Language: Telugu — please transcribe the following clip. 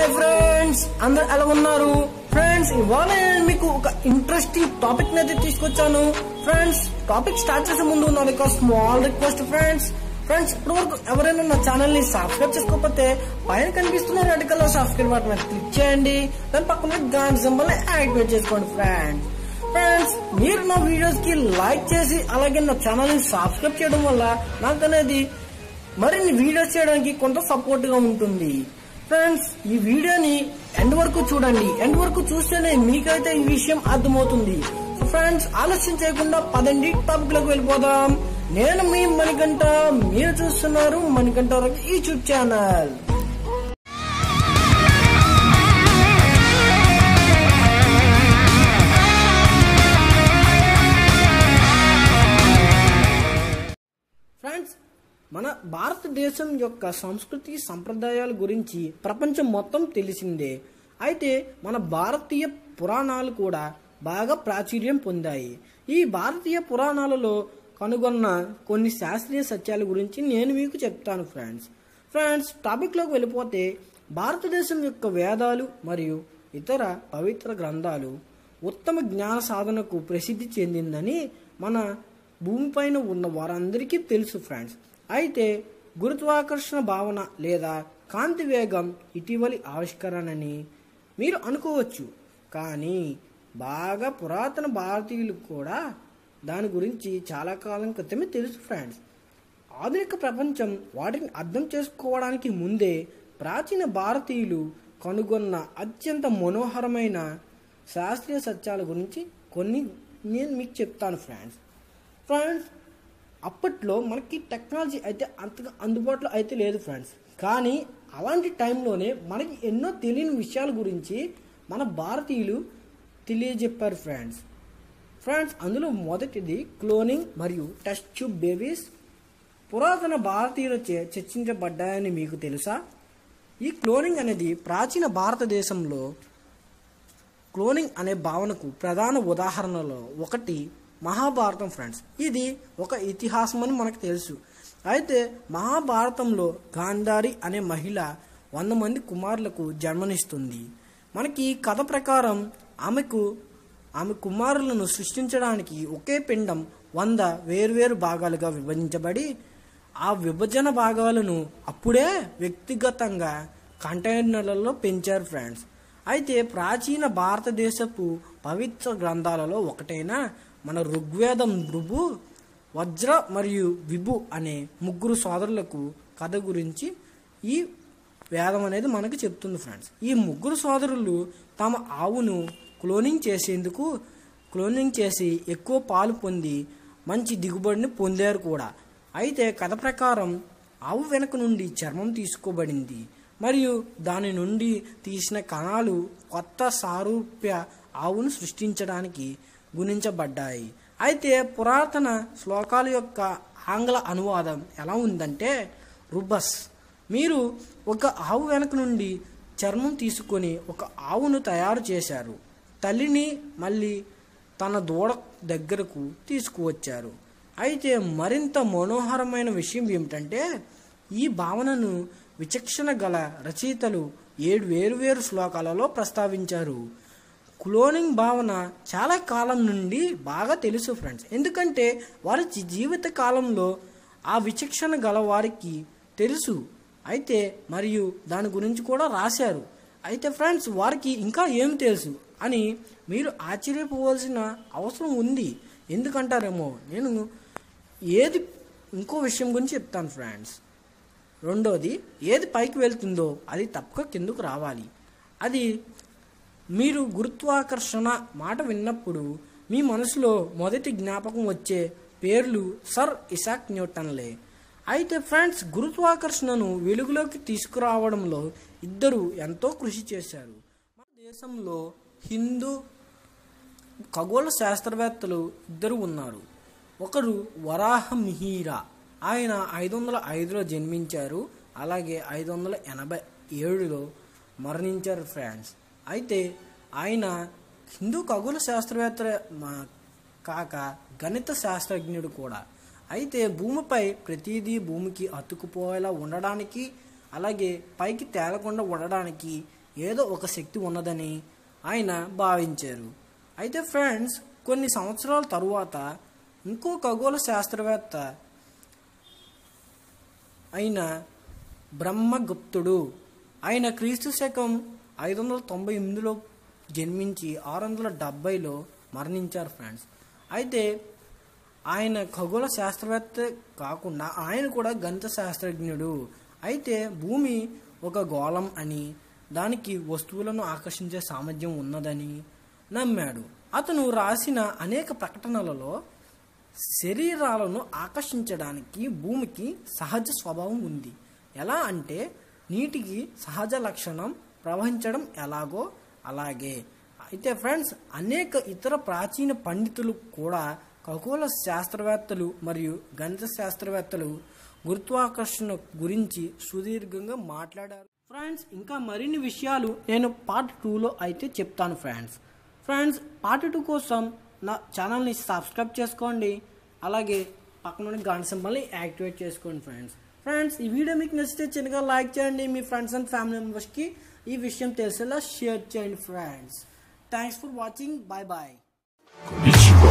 హాయ్ ఫ్రెండ్స్ అందరు ఎలా ఉన్నారు ఫ్రెండ్స్ ఇవాళ నేను మీకు ఒక ఇంట్రెస్టింగ్ టాపిక్ అయితే తీసుకొచ్చాను ఫ్రెండ్స్ టాపిక్ స్టార్ట్ చేసే ముందు నాది ఒక స్మాల్ రిక్వెస్ట్ ఫ్రెండ్స్ ఫ్రెండ్స్ ఇప్పటి వరకు ఎవరైనా నా ఛానల్ ని సబ్స్క్రైబ్ చేసుకోకపోతే పైన కనిపిస్తున్న రెడ్ కలర్ సబ్స్క్రైబ్ బటన్ మీద క్లిక్ చేయండి దాని పక్కన గంట సింబల్ యాక్టివేట్ చేసుకోండి ఫ్రెండ్స్ ఫ్రెండ్స్ మీరు నా వీడియోస్ కి లైక్ చేసి అలాగే నా ఛానల్ ని సబ్స్క్రైబ్ చేయడం వల్ల నాకు అనేది మరిన్ని వీడియోస్ చేయడానికి కొంత సపోర్ట్ గా ఉంటుంది ఫ్రెండ్స్ ఈ వీడియోని ఎండ్ వరకు చూడండి ఎండ్ వరకు చూస్తేనే మీకైతే ఈ విషయం అర్థమవుతుంది సో ఫ్రెండ్స్ ఆలస్యం చేయకుండా పదండి టాపిక్ లోకి వెళ్ళిపోదాం నేను మీ మణికంఠ మీరు చూస్తున్నారు మణికంఠ యూట్యూబ్ ఛానల్ ఫ్రెండ్స్ మన భారతదేశం యొక్క సంస్కృతి సంప్రదాయాల గురించి ప్రపంచం మొత్తం తెలిసిందే అయితే మన భారతీయ పురాణాలు కూడా బాగా ప్రాచుర్యం పొందాయి ఈ భారతీయ పురాణాలలో కనుగొన్న కొన్ని శాస్త్రీయ సత్యాల గురించి నేను మీకు చెప్తాను ఫ్రెండ్స్ ఫ్రెండ్స్ టాపిక్లోకి వెళ్ళిపోతే భారతదేశం యొక్క వేదాలు మరియు ఇతర పవిత్ర గ్రంథాలు ఉత్తమ జ్ఞాన సాధనకు ప్రసిద్ధి చెందిందని మన భూమిపైన ఉన్న వారందరికీ తెలుసు ఫ్రెండ్స్ అయితే గురుత్వాకర్షణ భావన లేదా కాంతి వేగం ఇటీవలి ఆవిష్కరణని మీరు అనుకోవచ్చు కానీ బాగా పురాతన భారతీయులు కూడా దాని గురించి చాలా కాలం క్రితమే తెలుసు ఫ్రెండ్స్ ఆధునిక ప్రపంచం వాటిని అర్థం చేసుకోవడానికి ముందే ప్రాచీన భారతీయులు కనుగొన్న అత్యంత మనోహరమైన శాస్త్రీయ సత్యాల గురించి కొన్ని నేను మీకు చెప్తాను ఫ్రెండ్స్ ఫ్రెండ్స్ అప్పట్లో మనకి టెక్నాలజీ అయితే అంతగా అందుబాటులో అయితే లేదు ఫ్రెండ్స్ కానీ అలాంటి టైంలోనే మనకి ఎన్నో తెలియని విషయాల గురించి మన భారతీయులు తెలియజెప్పారు ఫ్రెండ్స్ ఫ్రెండ్స్ అందులో మొదటిది క్లోనింగ్ మరియు టెస్ట్ ట్యూబ్ బేబీస్ పురాతన భారతీయులచే చర్చించబడ్డాయని మీకు తెలుసా ఈ క్లోనింగ్ అనేది ప్రాచీన భారతదేశంలో క్లోనింగ్ అనే భావనకు ప్రధాన ఉదాహరణలో ఒకటి మహాభారతం ఫ్రెండ్స్ ఇది ఒక ఇతిహాసం అని మనకు తెలుసు అయితే మహాభారతంలో గాంధారి అనే మహిళ వంద మంది కుమారులకు జన్మనిస్తుంది మనకి ఈ కథ ప్రకారం ఆమెకు ఆమె కుమారులను సృష్టించడానికి ఒకే పిండం వంద వేర్వేరు భాగాలుగా విభజించబడి ఆ విభజన భాగాలను అప్పుడే వ్యక్తిగతంగా కంటైనర్లలో పెంచారు ఫ్రెండ్స్ అయితే ప్రాచీన భారతదేశపు పవిత్ర గ్రంథాలలో ఒకటైన మన ఋగ్వేదం భృభు వజ్ర మరియు విభు అనే ముగ్గురు సోదరులకు కథ గురించి ఈ వేదం అనేది మనకు చెప్తుంది ఫ్రెండ్స్ ఈ ముగ్గురు సోదరులు తమ ఆవును క్లోనింగ్ చేసేందుకు క్లోనింగ్ చేసి ఎక్కువ పాలు పొంది మంచి దిగుబడిని పొందారు కూడా అయితే కథ ప్రకారం ఆవు వెనక నుండి చర్మం తీసుకోబడింది మరియు దాని నుండి తీసిన కణాలు కొత్త సారూప్య ఆవును సృష్టించడానికి గుణించబడ్డాయి అయితే పురాతన శ్లోకాల యొక్క ఆంగ్ల అనువాదం ఎలా ఉందంటే రుబస్ మీరు ఒక ఆవు వెనక నుండి చర్మం తీసుకొని ఒక ఆవును తయారు చేశారు తల్లిని మళ్ళీ తన దూడ దగ్గరకు తీసుకువచ్చారు అయితే మరింత మనోహరమైన విషయం ఏమిటంటే ఈ భావనను విచక్షణ గల రచయితలు ఏడు వేరువేరు శ్లోకాలలో ప్రస్తావించారు క్లోనింగ్ భావన చాలా కాలం నుండి బాగా తెలుసు ఫ్రెండ్స్ ఎందుకంటే వారి జీ- జీవిత కాలంలో ఆ విచక్షణ గల వారికి తెలుసు అయితే మరియు దాని గురించి కూడా రాశారు అయితే ఫ్రెండ్స్ వారికి ఇంకా ఏం తెలుసు అని మీరు ఆశ్చర్యపోవాల్సిన అవసరం ఉంది ఎందుకంటారేమో నేను ఏది ఇంకో విషయం గురించి చెప్తాను ఫ్రెండ్స్ రెండోది ఏది పైకి వెళ్తుందో అది తప్పక కిందకు రావాలి అది మీరు గురుత్వాకర్షణ మాట విన్నప్పుడు మీ మనసులో మొదటి జ్ఞాపకం వచ్చే పేర్లు సర్ ఇసాక్ న్యూటన్లే అయితే ఫ్రెండ్స్ గురుత్వాకర్షణను వెలుగులోకి తీసుకురావడంలో ఇద్దరు ఎంతో కృషి చేశారు మన దేశంలో హిందూ ఖగోళ శాస్త్రవేత్తలు ఇద్దరు ఉన్నారు ఒకరు వరాహ మిహిరా ఆయన ఐదు వందల ఐదులో జన్మించారు అలాగే ఐదు వందల ఎనభై ఏడులో మరణించారు ఫ్రాన్స్ అయితే ఆయన హిందూ ఖగోళ శాస్త్రవేత్త మా- కాక గణిత శాస్త్రజ్ఞుడు కూడా అయితే భూమిపై ప్రతిదీ భూమికి అతుకుపోయేలా ఉండడానికి అలాగే పైకి తేలకుండా ఉండడానికి ఏదో ఒక శక్తి ఉన్నదని ఆయన భావించారు అయితే ఫ్రెండ్స్ కొన్ని సంవత్సరాల తరువాత ఇంకో ఖగోళ శాస్త్రవేత్త అయిన బ్రహ్మగుప్తుడు ఆయన క్రీస్తు శకం ఐదు వందల తొంభై ఎనిమిదిలో జన్మించి ఆరు వందల డెబ్బైలో మరణించారు ఫ్రెండ్స్ అయితే ఆయన ఖగోళ శాస్త్రవేత్త కాకుండా ఆయన కూడా గణిత శాస్త్రజ్ఞుడు అయితే భూమి ఒక గోళం అని దానికి వస్తువులను ఆకర్షించే సామర్థ్యం ఉన్నదని నమ్మాడు అతను రాసిన అనేక ప్రకటనలలో శరీరాలను ఆకర్షించడానికి భూమికి సహజ స్వభావం ఉంది ఎలా అంటే నీటికి సహజ లక్షణం ప్రవహించడం ఎలాగో అలాగే అయితే ఫ్రెండ్స్ అనేక ఇతర ప్రాచీన పండితులు కూడా ఖగోళ శాస్త్రవేత్తలు మరియు గణిత శాస్త్రవేత్తలు గురుత్వాకర్షణ గురించి సుదీర్ఘంగా మాట్లాడారు ఫ్రెండ్స్ ఇంకా మరిన్ని విషయాలు నేను పార్ట్ టూలో అయితే చెప్తాను ఫ్రెండ్స్ ఫ్రెండ్స్ పార్ట్ టూ కోసం నా ఛానల్ని సబ్స్క్రైబ్ చేసుకోండి అలాగే పక్కన గంట సింబల్ని యాక్టివేట్ చేసుకోండి ఫ్రెండ్స్ ఫ్రెండ్స్ ఈ వీడియో మీకు నచ్చితే చిన్నగా లైక్ చేయండి మీ ఫ్రెండ్స్ అండ్ ఫ్యామిలీ మెంబర్స్కి ఈ విషయం తెలిసేలా షేర్ చేయండి friends thanks for watching bye bye Konnichiwa.